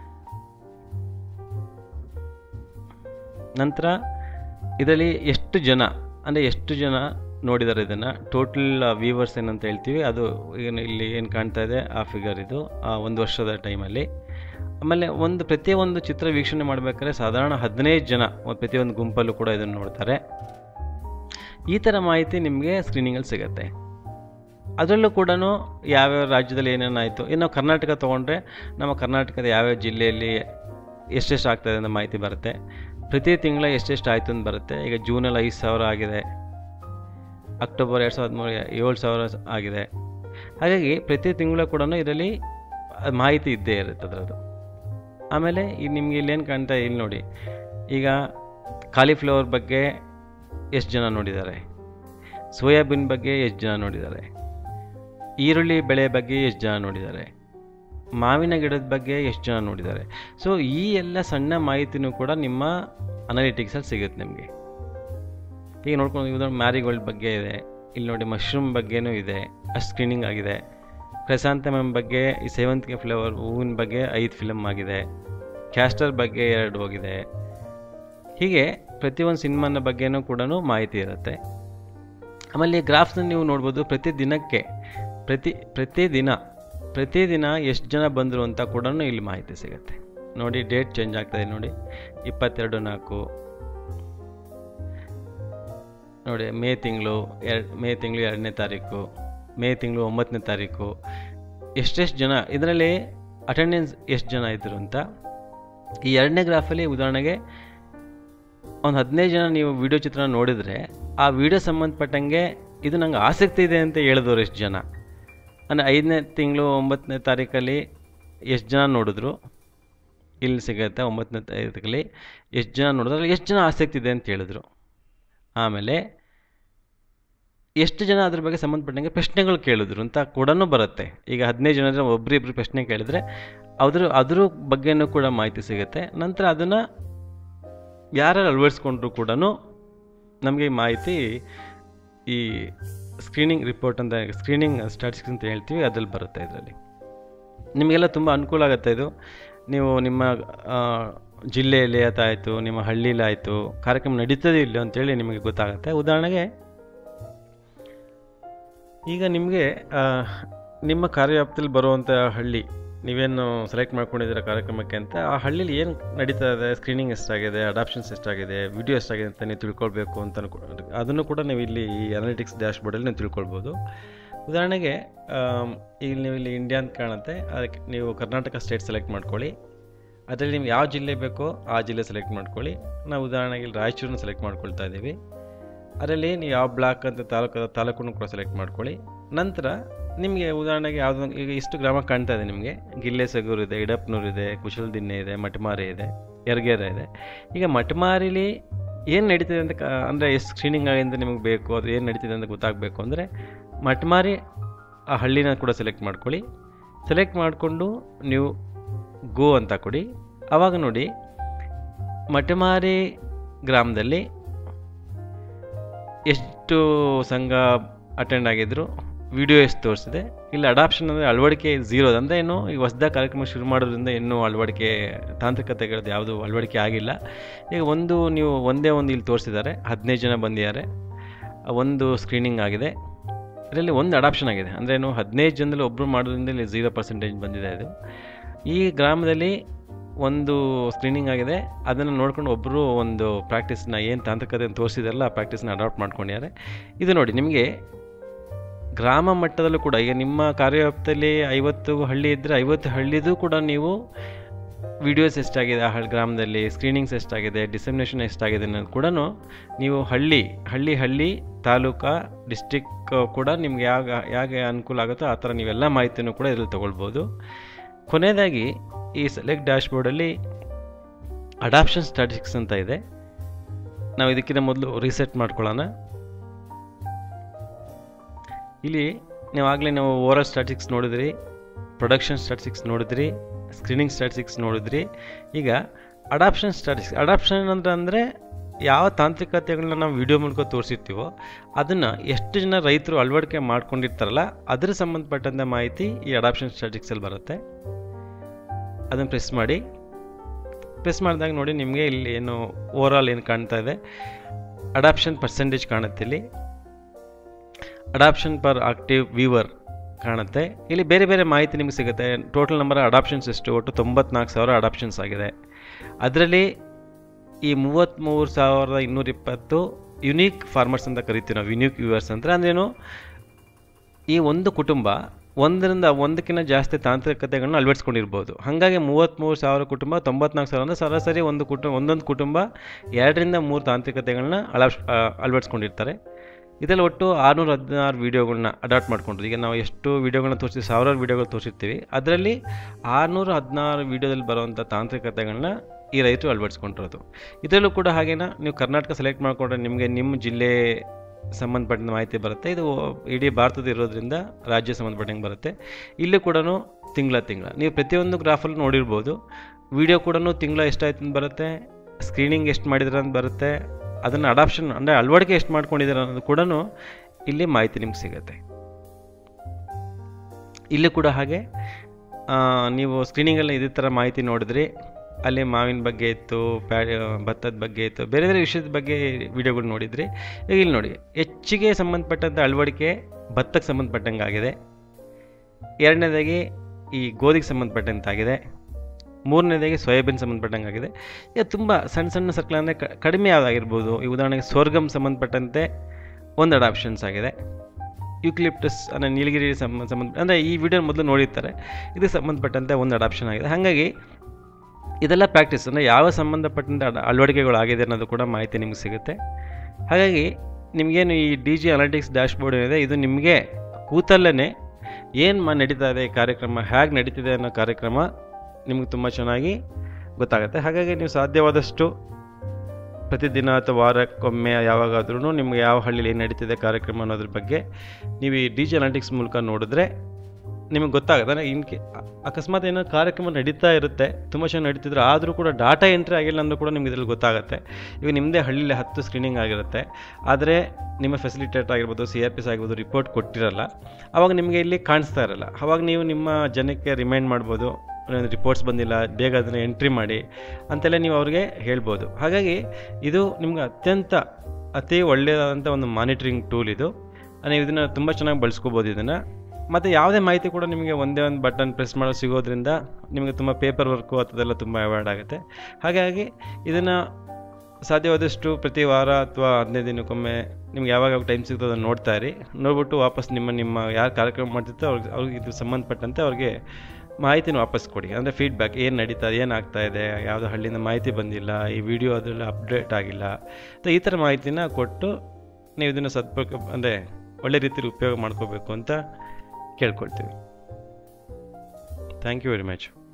ನಂತರ ಇದರಲ್ಲಿ ಎಷ್ಟು ಜನ ಅಂದರೆ ಎಷ್ಟು ಜನ ನೋಡಿದ್ದಾರೆ ಇದನ್ನು ಟೋಟಲ್ ವ್ಯೂವರ್ಸ್ ಏನಂತ ಹೇಳ್ತೀವಿ ಅದು ಏನು ಇಲ್ಲಿ ಏನು ಕಾಣ್ತಾ ಇದೆ ಆ ಫಿಗರ್ ಇದು ಆ ಒಂದು ವರ್ಷದ ಟೈಮಲ್ಲಿ ಆಮೇಲೆ ಒಂದು ಪ್ರತಿಯೊಂದು ಚಿತ್ರ ವೀಕ್ಷಣೆ ಮಾಡಬೇಕಾದ್ರೆ ಸಾಧಾರಣ ಹದಿನೈದು ಜನ ಒಂದು ಪ್ರತಿಯೊಂದು ಗುಂಪಲ್ಲೂ ಕೂಡ ಇದನ್ನು ನೋಡ್ತಾರೆ ಈ ಥರ ಮಾಹಿತಿ ನಿಮಗೆ ಸ್ಕ್ರೀನಿಂಗಲ್ಲಿ ಸಿಗುತ್ತೆ ಅದರಲ್ಲೂ ಕೂಡ ಯಾವ್ಯಾವ ರಾಜ್ಯದಲ್ಲಿ ಏನೇನಾಯಿತು ಇನ್ನು ನಾವು ಕರ್ನಾಟಕ ತೊಗೊಂಡ್ರೆ ನಮ್ಮ ಕರ್ನಾಟಕದ ಯಾವ್ಯಾವ ಜಿಲ್ಲೆಯಲ್ಲಿ ಎಷ್ಟೆಷ್ಟು ಆಗ್ತದೆ ಅಂತ ಮಾಹಿತಿ ಬರುತ್ತೆ ಪ್ರತಿ ತಿಂಗಳ ಎಷ್ಟೆಷ್ಟು ಆಯಿತು ಅಂತ ಬರುತ್ತೆ ಈಗ ಜೂನಲ್ಲಿ ಐದು ಸಾವಿರ ಆಗಿದೆ ಅಕ್ಟೋಬರ್ ಎರಡು ಸಾವಿರದ ಮೂರು ಏಳು ಸಾವಿರ ಆಗಿದೆ ಹಾಗಾಗಿ ಪ್ರತಿ ತಿಂಗಳು ಕೂಡ ಇದರಲ್ಲಿ ಮಾಹಿತಿ ಇದ್ದೇ ಇರುತ್ತೆ ಅದರದ್ದು ಆಮೇಲೆ ಈಗ ನಿಮಗೆ ಇಲ್ಲೇನು ಕಾಣ್ತಾ ಇಲ್ಲಿ ನೋಡಿ ಈಗ ಕಾಲಿಫ್ಲವರ್ ಬಗ್ಗೆ ಎಷ್ಟು ಜನ ನೋಡಿದ್ದಾರೆ ಸೋಯಾಬೀನ್ ಬಗ್ಗೆ ಎಷ್ಟು ಜನ ನೋಡಿದ್ದಾರೆ ಈರುಳ್ಳಿ ಬೆಳೆ ಬಗ್ಗೆ ಎಷ್ಟು ಜನ ನೋಡಿದ್ದಾರೆ ಮಾವಿನ ಗಿಡದ ಬಗ್ಗೆ ಎಷ್ಟು ಜನ ನೋಡಿದ್ದಾರೆ ಸೊ ಈ ಎಲ್ಲ ಸಣ್ಣ ಮಾಹಿತಿನೂ ಕೂಡ ನಿಮ್ಮ ಅನಾಲಿಟಿಕ್ಸಲ್ಲಿ ಸಿಗುತ್ತೆ ನಿಮಗೆ ಈಗ ನೋಡ್ಕೊಂಡು ಉದಾಹರಣೆ ಮ್ಯಾರಿಗೋಲ್ಡ್ ಬಗ್ಗೆ ಇದೆ ಇಲ್ಲಿ ನೋಡಿ ಮಶ್ರೂಮ್ ಬಗ್ಗೆನೂ ಇದೆ ಅಷ್ಟು ಸ್ಕ್ರೀನಿಂಗ್ ಆಗಿದೆ ಕ್ರೆಸಾಂಥಮಮ್ ಬಗ್ಗೆ ಈ ಸೇವಂತಿಗೆ ಫ್ಲೇವರ್ ಹೂವಿನ ಬಗ್ಗೆ ಐದು ಫಿಲಮ್ ಆಗಿದೆ ಕ್ಯಾಸ್ಟರ್ ಬಗ್ಗೆ ಎರಡು ಹೋಗಿದೆ ಹೀಗೆ ಪ್ರತಿಯೊಂದು ಸಿನಿಮಾನ ಬಗ್ಗೆನೂ ಕೂಡ ಮಾಹಿತಿ ಇರುತ್ತೆ ಆಮೇಲೆ ಈ ಗ್ರಾಫ್ಸ್ನ ನೀವು ನೋಡ್ಬೋದು ಪ್ರತಿ ದಿನಕ್ಕೆ ಪ್ರತಿ ಪ್ರತಿದಿನ ಪ್ರತಿದಿನ ಎಷ್ಟು ಜನ ಬಂದರು ಅಂತ ಕೂಡ ಇಲ್ಲಿ ಮಾಹಿತಿ ಸಿಗುತ್ತೆ ನೋಡಿ ಡೇಟ್ ಚೇಂಜ್ ಆಗ್ತದೆ ನೋಡಿ ಇಪ್ಪತ್ತೆರಡು ನಾಲ್ಕು ನೋಡಿ ಮೇ ತಿಂಗಳು ಎರಡು ಮೇ ತಿಂಗಳು ಎರಡನೇ ತಾರೀಕು ಮೇ ತಿಂಗಳು ಒಂಬತ್ತನೇ ತಾರೀಕು ಎಷ್ಟೆಷ್ಟು ಜನ ಇದರಲ್ಲಿ ಅಟೆಂಡೆನ್ಸ್ ಎಷ್ಟು ಜನ ಇದ್ದರು ಅಂತ ಈ ಎರಡನೇ ಗ್ರಾಫಲ್ಲಿ ಉದಾಹರಣೆಗೆ ಒಂದು ಹದಿನೈದು ಜನ ನೀವು ವಿಡಿಯೋ ಚಿತ್ರ ನೋಡಿದರೆ ಆ ವಿಡಿಯೋ ಸಂಬಂಧಪಟ್ಟಂಗೆ ಇದು ನಂಗೆ ಆಸಕ್ತಿ ಇದೆ ಅಂತ ಹೇಳಿದವರು ಎಷ್ಟು ಜನ ಅಂದರೆ ಐದನೇ ತಿಂಗಳು ಒಂಬತ್ತನೇ ತಾರೀಕಲ್ಲಿ ಎಷ್ಟು ಜನ ನೋಡಿದ್ರು ಇಲ್ಲಿ ಸಿಗುತ್ತೆ ಒಂಬತ್ತನೇ ತಾರೀಕಲ್ಲಿ ಎಷ್ಟು ಜನ ನೋಡಿದ್ರು ಎಷ್ಟು ಜನ ಆಸಕ್ತಿ ಇದೆ ಅಂತ ಹೇಳಿದ್ರು ಆಮೇಲೆ ಎಷ್ಟು ಜನ ಅದ್ರ ಬಗ್ಗೆ ಸಂಬಂಧಪಟ್ಟಂಗೆ ಪ್ರಶ್ನೆಗಳು ಕೇಳಿದ್ರು ಅಂತ ಕೂಡ ಬರುತ್ತೆ ಈಗ ಹದಿನೈದು ಜನ ಒಬ್ರಿಬ್ರು ಪ್ರಶ್ನೆ ಕೇಳಿದ್ರೆ ಅದ್ರ ಅದ್ರ ಬಗ್ಗೆನೂ ಕೂಡ ಮಾಹಿತಿ ಸಿಗುತ್ತೆ ನಂತರ ಅದನ್ನು ಯಾರು ಅಳವಡಿಸ್ಕೊಂಡ್ರು ಕೂಡ ನಮಗೆ ಈ ಮಾಹಿತಿ ಈ ಸ್ಕ್ರೀನಿಂಗ್ ರಿಪೋರ್ಟ್ ಅಂತ ಸ್ಕ್ರೀನಿಂಗ್ ಸ್ಟ್ಯಾಟಿಸ್ಟಿಕ್ಸ್ ಅಂತ ಹೇಳ್ತೀವಿ ಅದ್ರಲ್ಲಿ ಬರುತ್ತೆ ಇದರಲ್ಲಿ ನಿಮಗೆಲ್ಲ ತುಂಬ ಅನುಕೂಲ ಆಗುತ್ತೆ ಇದು ನೀವು ನಿಮ್ಮ ಆ, ಜಿಲ್ಲೆಯಲ್ಲಿ ಆಯಿತು ನಿಮ್ಮ ಹಳ್ಳಿಲಿ ಆಯಿತು ಕಾರ್ಯಕ್ರಮ ನಡೀತದೆ ಇಲ್ಲ ಅಂತೇಳಿ ನಿಮಗೆ ಗೊತ್ತಾಗುತ್ತೆ ಉದಾಹರಣೆಗೆ ಈಗ ನಿಮಗೆ ನಿಮ್ಮ ಕಾರ್ಯವ್ಯಾಪ್ತಿಯಲ್ಲಿ ಬರುವಂಥ ಹಳ್ಳಿ ನೀವೇನು ಸೆಲೆಕ್ಟ್ ಮಾಡ್ಕೊಂಡಿದ್ದೀರ ಕಾರ್ಯಕ್ರಮಕ್ಕೆ ಅಂತ ಆ ಹಳ್ಳಿಲಿ ಏನು ನಡೀತಾ ಇದೆ ಸ್ಕ್ರೀನಿಂಗ್ ಎಷ್ಟಾಗಿದೆ ಅಡಾಪ್ಷನ್ಸ್ ಎಷ್ಟಾಗಿದೆ ವಿಡಿಯೋ ಎಷ್ಟಾಗಿದೆ ಅಂತ ನೀವು ತಿಳ್ಕೊಳ್ಬೇಕು ಅಂತ ಅನ್ಕೊ- ಅದನ್ನು ಕೂಡ ನೀವು ಇಲ್ಲಿ ಈ ಅನಾಲಿಟಿಕ್ಸ್ ಡ್ಯಾಶ್ ಬೋರ್ಡಲ್ಲಿ ನೀವು ತಿಳ್ಕೊಳ್ಬೋದು ಉದಾಹರಣೆಗೆ ಆಮ್, ಈಗ ನೀವು ಇಲ್ಲಿ ಇಂಡಿಯಾ ಅಂತ ಕಾಣುತ್ತೆ ಅದಕ್ಕೆ ನೀವು ಕರ್ನಾಟಕ ಸ್ಟೇಟ್ ಸೆಲೆಕ್ಟ್ ಮಾಡ್ಕೊಳ್ಳಿ ಅದರಲ್ಲಿ ನಿಮ್ಗೆ ಯಾವ ಜಿಲ್ಲೆ ಬೇಕೋ ಆ ಜಿಲ್ಲೆ ಸೆಲೆಕ್ಟ್ ಮಾಡ್ಕೊಳ್ಳಿ ನಾವು ಉದಾಹರಣೆಗೆ ಇಲ್ಲಿ ರಾಯಚೂರನ್ನ ಸೆಲೆಕ್ಟ್ ಮಾಡ್ಕೊಳ್ತಾ ಇದ್ದೀವಿ ಅದರಲ್ಲಿ ನೀವು ಯಾವ ಬ್ಲಾಕ್ ಅಂತ ತಾಲೂಕು ತಾಲೂಕನ್ನು ಕೂಡ ಸೆಲೆಕ್ಟ್ ಮಾಡ್ಕೊಳ್ಳಿ ನಂತರ ನಿಮಗೆ ಉದಾಹರಣೆಗೆ ಯಾವುದೋ ಒಂದು- ಈಗ ಇಷ್ಟು ಗ್ರಾಮ ಕಾಣ್ತಾ ಇದೆ ನಿಮಗೆ ಗಿಲ್ಲೆಸಗೂರು ಇದೆ ಇಡಪ್ನೂರು ಇದೆ ಕುಶಲದಿನ್ನೆ ಇದೆ ಮಟಮಾರಿ ಇದೆ ಯರ್ಗೇರ ಇದೆ ಈಗ ಮಟಮಾರಿಲಿ ಏನು ನಡೀತಿದೆ ಅಂತ ಕ- ಅಂದರೆ ಎಷ್ಟು ಸ್ಕ್ರೀನಿಂಗ್ ಆಗಿದೆ ನಿಮಗೆ ಬೇಕು ಅದು ಏನು ನಡೀತಿದೆ ಅಂತ ಗೊತ್ತಾಗಬೇಕು ಅಂದರೆ ಮಟಮಾರಿ ಆ ಹಳ್ಳಿನ ಕೂಡ ಸೆಲೆಕ್ಟ್ ಮಾಡ್ಕೊಳ್ಳಿ ಸೆಲೆಕ್ಟ್ ಮಾಡಿಕೊಂಡು ನೀವು ಗೋ ಅಂತ ಕೊಡಿ ಆವಾಗ ನೋಡಿ ಮಟಮಾರಿ ಗ್ರಾಮದಲ್ಲಿ ಎಷ್ಟು ಸಂಘ ಅಟೆಂಡ್ ಆಗಿದ್ರು ವಿಡಿಯೋ ಎಷ್ಟು ತೋರಿಸಿದೆ ಇಲ್ಲಿ ಅಡಾಪ್ಷನ್ ಅಂದರೆ ಅಳವಡಿಕೆ ಝೀರೋ ಅಂದರೆ ಏನು ಈಗ ಹೊಸದಾಗಿ ಕಾರ್ಯಕ್ರಮ ಶುರು ಮಾಡೋದ್ರಿಂದ ಇನ್ನೂ ಅಳವಡಿಕೆ ತಾಂತ್ರಿಕತೆಗಳದ್ದು ಯಾವುದು ಅಳವಡಿಕೆ ಆಗಿಲ್ಲ ಈಗ ಒಂದು ನೀವು ಒಂದೇ ಒಂದು ಇಲ್ಲಿ ತೋರಿಸಿದ್ದಾರೆ ಹದಿನೈದು ಜನ ಬಂದಿದ್ದಾರೆ ಒಂದು ಸ್ಕ್ರೀನಿಂಗ್ ಆಗಿದೆ ಇದರಲ್ಲಿ ಒಂದು ಅಡಾಪ್ಷನ್ ಆಗಿದೆ ಅಂದರೆ ಏನು ಹದಿನೈದು ಜನದಲ್ಲಿ ಒಬ್ಬರು ಮಾಡೋದ್ರಿಂದ ಇಲ್ಲಿ ಝೀರೋ ಪರ್ಸೆಂಟೇಜ್ ಬಂದಿದೆ ಇದು ಈ ಗ್ರಾಮದಲ್ಲಿ ಒಂದು ಸ್ಕ್ರೀನಿಂಗ್ ಆಗಿದೆ ಅದನ್ನು ನೋಡ್ಕೊಂಡು ಒಬ್ಬರು ಒಂದು ಪ್ರಾಕ್ಟೀಸ್ನ ಏನು ತಾಂತ್ರಿಕತೆ ತೋರಿಸಿದಾರಲ್ಲ ಆ ಪ್ರಾಕ್ಟೀಸ್ನ ಅಡಾಪ್ಟ್ ಮಾಡ್ಕೊಂಡಿದ್ದಾರೆ ಇದು ನೋಡಿ ನಿಮಗೆ ಗ್ರಾಮ ಮಟ್ಟದಲ್ಲೂ ಕೂಡ ಈಗ ನಿಮ್ಮ ಕಾರ್ಯವ್ಯಾಪ್ತಿಯಲ್ಲಿ ಐವತ್ತು ಹಳ್ಳಿ ಇದ್ದರೆ ಐವತ್ತು ಹಳ್ಳಿದು ಕೂಡ ನೀವು ವಿಡಿಯೋಸ್ ಎಷ್ಟಾಗಿದೆ ಆ ಹಳ್ಳಿ ಗ್ರಾಮದಲ್ಲಿ ಸ್ಕ್ರೀನಿಂಗ್ಸ್ ಎಷ್ಟಾಗಿದೆ ಡಿಸಮಿನೇಷನ್ ಎಷ್ಟಾಗಿದೆ ಅನ್ನೋದು ಕೂಡ ನೀವು ಹಳ್ಳಿ ಹಳ್ಳಿ ಹಳ್ಳಿ ತಾಲೂಕಾ ಡಿಸ್ಟಿಕ್ ಕೂಡ ನಿಮ್ಗೆ ಯಾಗ ಹೇಗೆ ಅನುಕೂಲ ಆಗುತ್ತೋ ಆ ಥರ ನೀವೆಲ್ಲ ಮಾಹಿತಿನೂ ಕೂಡ ಇದರಲ್ಲಿ ತೊಗೊಳ್ಬೋದು ಕೊನೆಯದಾಗಿ ಈ ಸೆಲೆಕ್ಟ್ ಡ್ಯಾಶ್ಬೋರ್ಡಲ್ಲಿ ಅಡಾಪ್ಷನ್ ಸ್ಟ್ಯಾಟಿಸ್ಟಿಕ್ಸ್ ಅಂತ ಇದೆ ನಾವು ಇದಕ್ಕಿಂತ ಮೊದಲು ರೀಸೆಟ್ ಮಾಡ್ಕೊಳ್ಳೋಣ ಇಲ್ಲಿ ನೀವು ಆಗಲೇ ನಾವು ಓವರಾಲ್ ಸ್ಟ್ಯಾಟಿಕ್ಸ್ ನೋಡಿದ್ರಿ ಪ್ರೊಡಕ್ಷನ್ ಸ್ಟ್ಯಾಟಿಕ್ಸ್ ನೋಡಿದ್ರಿ ಸ್ಕ್ರೀನಿಂಗ್ ಸ್ಟ್ಯಾಟಿಕ್ಸ್ ನೋಡಿದ್ರಿ ಈಗ ಅಡಾಪ್ಷನ್ ಸ್ಟ್ಯಾಟಿಕ್ಸ್ ಅಡಾಪ್ಷನ್ ಅಂತ ಅಂದರೆ ಯಾವ ತಾಂತ್ರಿಕತೆಗಳನ್ನ ನಾವು ವಿಡಿಯೋ ಮೂಲಕ ತೋರಿಸಿರ್ತೀವೋ ಅದನ್ನು ಎಷ್ಟು ಜನ ರೈತರು ಅಳವಡಿಕೆ ಮಾಡ್ಕೊಂಡಿರ್ತಾರಲ್ಲ ಅದ್ರ ಸಂಬಂಧಪಟ್ಟಂಥ ಮಾಹಿತಿ ಈ ಅಡಾಪ್ಷನ್ ಸ್ಟ್ಯಾಟಿಕ್ಸಲ್ಲಿ ಬರುತ್ತೆ ಅದನ್ನು ಪ್ರೆಸ್ ಮಾಡಿ ಪ್ರೆಸ್ ಮಾಡಿದಾಗ ನೋಡಿ ನಿಮಗೆ ಇಲ್ಲಿ ಏನು ಓವರಾಲ್ ಏನು ಕಾಣ್ತಾ ಇದೆ ಅಡಾಪ್ಷನ್ ಪರ್ಸೆಂಟೇಜ್ ಕಾಣುತ್ತೆ ಇಲ್ಲಿ ಅಡಾಪ್ಷನ್ ಪರ್ ಆಕ್ಟಿವ್ ವ್ಯೂವರ್ ಕಾಣುತ್ತೆ ಇಲ್ಲಿ ಬೇರೆ ಬೇರೆ ಮಾಹಿತಿ ನಿಮಗೆ ಸಿಗುತ್ತೆ ಟೋಟಲ್ ನಂಬರ್ ಅಡಾಪ್ಷನ್ಸ್ ಎಷ್ಟು ಒಟ್ಟು ತೊಂಬತ್ನಾಲ್ಕು ಸಾವಿರ ಅಡಾಪ್ಷನ್ಸ್ ಆಗಿದೆ ಅದರಲ್ಲಿ ಈ ಮೂವತ್ತ್ಮೂರು ಸಾವಿರದ ಇನ್ನೂರ ಇಪ್ಪತ್ತು ಯುನೀಕ್ ಫಾರ್ಮರ್ಸ್ ಅಂತ ಕರಿತೀವಿ ನಾವು ಯುನೀಕ್ ವ್ಯೂವರ್ಸ್ ಅಂತ ಅಂದ್ರೇನು ಈ ಒಂದು ಕುಟುಂಬ ಒಂದರಿಂದ ಒಂದಕ್ಕಿಂತ ಜಾಸ್ತಿ ತಾಂತ್ರಿಕತೆಗಳನ್ನ ಅಳವಡಿಸ್ಕೊಂಡಿರ್ಬೋದು ಹಾಗಾಗಿ ಮೂವತ್ತ್ಮೂರು ಸಾವಿರ ಕುಟುಂಬ ತೊಂಬತ್ನಾಲ್ಕು ಸಾವಿರ ಅಂದರೆ ಸರಾಸರಿ ಒಂದು ಕುಟುಂಬ ಒಂದೊಂದು ಕುಟುಂಬ ಎರಡರಿಂದ ಮೂರು ತಾಂತ್ರಿಕತೆಗಳನ್ನ ಅಳವ್ ಅಳವಡಿಸ್ಕೊಂಡಿರ್ತಾರೆ ಇದರಲ್ಲಿ ಒಟ್ಟು ಆರುನೂರ ಹದಿನಾರು ವೀಡಿಯೋಗಳನ್ನ ಅಡಾಪ್ಟ್ ಮಾಡ್ಕೊಂಡ್ರು ಈಗ ನಾವು ಎಷ್ಟು ವೀಡಿಯೋಗಳನ್ನ ತೋರಿಸಿ ಸಾವಿರಾರು ವೀಡಿಯೋಗಳು ತೋರಿಸಿರ್ತೀವಿ ಅದರಲ್ಲಿ ಆರುನೂರ ಹದಿನಾರು ವೀಡಿಯೋದಲ್ಲಿ ಬರುವಂಥ ತಾಂತ್ರಿಕತೆಗಳನ್ನ ಈ ರೈತರು ಅಳವಡಿಸ್ಕೊಂಡಿರೋದು ಇದರಲ್ಲೂ ಕೂಡ ಹಾಗೇನ ನೀವು ಕರ್ನಾಟಕ ಸೆಲೆಕ್ಟ್ ಮಾಡಿಕೊಂಡ್ರೆ ನಿಮಗೆ ನಿಮ್ಮ ಜಿಲ್ಲೆ ಸಂಬಂಧಪಟ್ಟ ಮಾಹಿತಿ ಬರುತ್ತೆ ಇದು ಇಡೀ ಭಾರತದ ಇರೋದ್ರಿಂದ ರಾಜ್ಯ ಸಂಬಂಧಪಟ್ಟಂಗೆ ಬರುತ್ತೆ ಇಲ್ಲೂ ಕೂಡ ತಿಂಗಳ ತಿಂಗಳ ನೀವು ಪ್ರತಿಯೊಂದು ಗ್ರಾಫಲ್ಲಿ ನೋಡಿರ್ಬೋದು ವಿಡಿಯೋ ಕೂಡ ತಿಂಗಳ ಎಷ್ಟಾಯ್ತು ಅಂತ ಬರುತ್ತೆ ಸ್ಕ್ರೀನಿಂಗ್ ಎಷ್ಟು ಮಾಡಿದ್ರೆ ಅಂತ ಬರುತ್ತೆ ಅದನ್ನು ಅಡಾಪ್ಷನ್ ಅಂದರೆ ಅಳವಡಿಕೆ ಎಷ್ಟು ಮಾಡ್ಕೊಂಡಿದ್ದಾರೆ ಅನ್ನೋದು ಕೂಡ ಇಲ್ಲಿ ಮಾಹಿತಿ ನಿಮ್ಗೆ ಸಿಗುತ್ತೆ ಇಲ್ಲಿ ಕೂಡ ಹಾಗೆ ನೀವು ಸ್ಕ್ರೀನಿಂಗಲ್ಲಿ ಇದೇ ಥರ ಮಾಹಿತಿ ನೋಡಿದ್ರಿ ಅಲ್ಲಿ ಮಾವಿನ ಬಗ್ಗೆ ಇತ್ತು ಪ್ಯಾ ಭತ್ತದ ಬಗ್ಗೆ ಇತ್ತು ಬೇರೆ ಬೇರೆ ವಿಷಯದ ಬಗ್ಗೆ ವಿಡಿಯೋಗಳು ನೋಡಿದ್ರಿ ಈಗ ಇಲ್ಲಿ ನೋಡಿ ಹೆಚ್ಚಿಗೆ ಸಂಬಂಧಪಟ್ಟಂಥ ಅಳವಡಿಕೆ ಭತ್ತಕ್ಕೆ ಸಂಬಂಧಪಟ್ಟಂಗೆ ಆಗಿದೆ ಎರಡನೇದಾಗಿ ಈ ಗೋಧಿಗೆ ಸಂಬಂಧಪಟ್ಟಂತಾಗಿದೆ ಮೂರನೇದಾಗಿ ಸೋಯಾಬೀನ್ ಸಂಬಂಧಪಟ್ಟಂಗೆ ಆಗಿದೆ ಈಗ ತುಂಬ ಸಣ್ಣ ಸಣ್ಣ ಸರ್ಕಲ್ ಅಂದರೆ ಕಡಿಮೆ ಯಾವುದಾಗಿರ್ಬೋದು ಈ ಉದಾಹರಣೆಗೆ ಸ್ವರ್ಗಮ್ ಸಂಬಂಧಪಟ್ಟಂತೆ ಒಂದು ಅಡಾಪ್ಷನ್ಸ್ ಆಗಿದೆ ಯೂಕ್ಲಿಪ್ಟಸ್ ಅಂದರೆ ನೀಲಗಿರಿ ಸಂಬಂಧ ಸಂಬಂಧ ಅಂದರೆ ಈ ವಿಡಿಯೋ ಮೊದಲು ನೋಡಿರ್ತಾರೆ ಇದಕ್ಕೆ ಸಂಬಂಧಪಟ್ಟಂತೆ ಒಂದು ಅಡಾಪ್ಷನ್ ಆಗಿದೆ ಹಾಗಾಗಿ ಇದೆಲ್ಲ ಪ್ರಾಕ್ಟೀಸ್ ಅಂದರೆ ಯಾವ ಸಂಬಂಧಪಟ್ಟಂತೆ ಅಳವಡಿಕೆಗಳು ಆಗಿದೆ ಅನ್ನೋದು ಕೂಡ ಮಾಹಿತಿ ನಿಮ್ಗೆ ಸಿಗುತ್ತೆ ಹಾಗಾಗಿ ನಿಮಗೇನು ಈ ಡಿ ಜಿ ಅನಾಲಿಟಿಕ್ಸ್ ಡ್ಯಾಶ್ಬೋರ್ಡ್ ಏನಿದೆ ಇದು ನಿಮಗೆ ಕೂತಲ್ಲೇ ಏನು ಮಾ ನಡೀತಾ ಇದೆ ಈ ಕಾರ್ಯಕ್ರಮ ಹೇಗೆ ನಡೀತಿದೆ ಅನ್ನೋ ಕಾರ್ಯಕ್ರಮ ನಿಮಗೆ ತುಂಬ ಚೆನ್ನಾಗಿ ಗೊತ್ತಾಗುತ್ತೆ ಹಾಗಾಗಿ ನೀವು ಸಾಧ್ಯವಾದಷ್ಟು ಪ್ರತಿದಿನ ಅಥವಾ ವಾರಕ್ಕೊಮ್ಮೆ ಯಾವಾಗಾದ್ರೂ ನಿಮಗೆ ಯಾವ ಹಳ್ಳಿಲಿ ಏನು ನಡೀತಿದೆ ಕಾರ್ಯಕ್ರಮ ಅನ್ನೋದ್ರ ಬಗ್ಗೆ ನೀವು ಈ ಡಿ ಜಿ ಅನಾಲಿಟಿಕ್ಸ್ ಮೂಲಕ ನೋಡಿದ್ರೆ ನಿಮಗೆ ಗೊತ್ತಾಗುತ್ತೆ ಅಂದರೆ ಇನ್ ಕೆ ಅಕಸ್ಮಾತ್ ಏನೋ ಕಾರ್ಯಕ್ರಮ ನಡೀತಾ ಇರುತ್ತೆ ತುಂಬ ಚೆನ್ನಾಗಿ ನಡೀತಿದ್ರೆ ಆದರೂ ಕೂಡ ಡಾಟಾ ಎಂಟ್ರಿ ಆಗಿಲ್ಲ ಅಂದರೂ ಕೂಡ ನಿಮ್ಗೆ ಇದ್ರಲ್ಲಿ ಗೊತ್ತಾಗುತ್ತೆ ಈಗ ನಿಮ್ಮದೇ ಹಳ್ಳಿಲಿ ಹತ್ತು ಸ್ಕ್ರೀನಿಂಗ್ ಆಗಿರುತ್ತೆ ಆದರೆ ನಿಮ್ಮ ಫೆಸಿಲಿಟೇಟ್ ಆಗಿರ್ಬೋದು ಸಿ ಆರ್ ಪಿಸ್ ಆಗಿರ್ಬೋದು ರಿಪೋರ್ಟ್ ಕೊಟ್ಟಿರಲ್ಲ ಆವಾಗ ನಿಮಗೆ ಇಲ್ಲಿ ಕಾಣಿಸ್ತಾ ಇರಲ್ಲ ಆವಾಗ ನೀವು ನಿಮ್ಮ ಜನಕ್ಕೆ ರಿಮೈಂಡ್ ಮಾಡ್ಬೋದು ರಿಪೋರ್ಟ್ಸ್ ಬಂದಿಲ್ಲ ಬೇಗ ಅದನ್ನು ಎಂಟ್ರಿ ಮಾಡಿ ಅಂತೆಲ್ಲ ನೀವು ಅವ್ರಿಗೆ ಹೇಳ್ಬೋದು ಹಾಗಾಗಿ ಇದು ನಿಮ್ಗೆ ಅತ್ಯಂತ ಅತಿ ಒಳ್ಳೆಯದಾದಂಥ ಒಂದು ಮಾನಿಟ್ರಿಂಗ್ ಟೂಲ್ ಇದು ನೀವು ಇದನ್ನು ತುಂಬ ಚೆನ್ನಾಗಿ ಬಳಸ್ಕೋಬೋದು ಇದನ್ನು ಮತ್ತು ಯಾವುದೇ ಮಾಹಿತಿ ಕೂಡ ನಿಮಗೆ ಒಂದೇ ಒಂದು ಬಟನ್ ಪ್ರೆಸ್ ಮಾಡೋ ಸಿಗೋದ್ರಿಂದ ನಿಮಗೆ ತುಂಬ ಪೇಪರ್ ವರ್ಕು ಅಂಥದ್ದೆಲ್ಲ ತುಂಬ ಅವಾಯ್ಡ್ ಆಗುತ್ತೆ ಹಾಗಾಗಿ ಇದನ್ನು ಸಾಧ್ಯವಾದಷ್ಟು ಪ್ರತಿ ವಾರ ಅಥವಾ ಹದಿನೈದು ದಿನಕ್ಕೊಮ್ಮೆ ನಿಮ್ಗೆ ಯಾವಾಗ ಟೈಮ್ ಸಿಗ್ತದೆ ಅದನ್ನು ನೋಡ್ತಾ ಇರಿ ನೋಡ್ಬಿಟ್ಟು ವಾಪಸ್ ನಿಮ್ಮ ನಿಮ್ಮ ಯಾರು ಕಾರ್ಯಕ್ರಮ ಮಾಡ್ತಿರ್ತೋ ಅವ್ರಿಗೆ ಅವ್ರಿಗೆ ಇದು ಸಂಬಂಧಪಟ್ಟಂತೆ ಅವ್ರಿಗೆ ಮಾಹಿತಿನ ವಾಪಸ್ ಕೊಡಿ ಅಂದರೆ ಫೀಡ್ಬ್ಯಾಕ್ ಏನು ನಡೀತಾ ಏನು ಆಗ್ತಾ ಇದೆ ಯಾವುದೋ ಹಳ್ಳಿಯಿಂದ ಮಾಹಿತಿ ಬಂದಿಲ್ಲ ಈ ವಿಡಿಯೋ ಅದರಲ್ಲಿ ಅಪ್ಡೇಟ್ ಆಗಿಲ್ಲ ಸೊ ಈ ಥರ ಮಾಹಿತಿನ ಕೊಟ್ಟು ನೀವು ಇದನ್ನು ಸದ್ಬಳಕೆ ಅಂದರೆ ಒಳ್ಳೆ ರೀತಿಯಲ್ಲಿ ಉಪಯೋಗ ಮಾಡ್ಕೋಬೇಕು ಅಂತ ಕೇಳ್ಕೊಳ್ತೀವಿ ಥ್ಯಾಂಕ್ ಯು ವೆರಿ ಮಚ್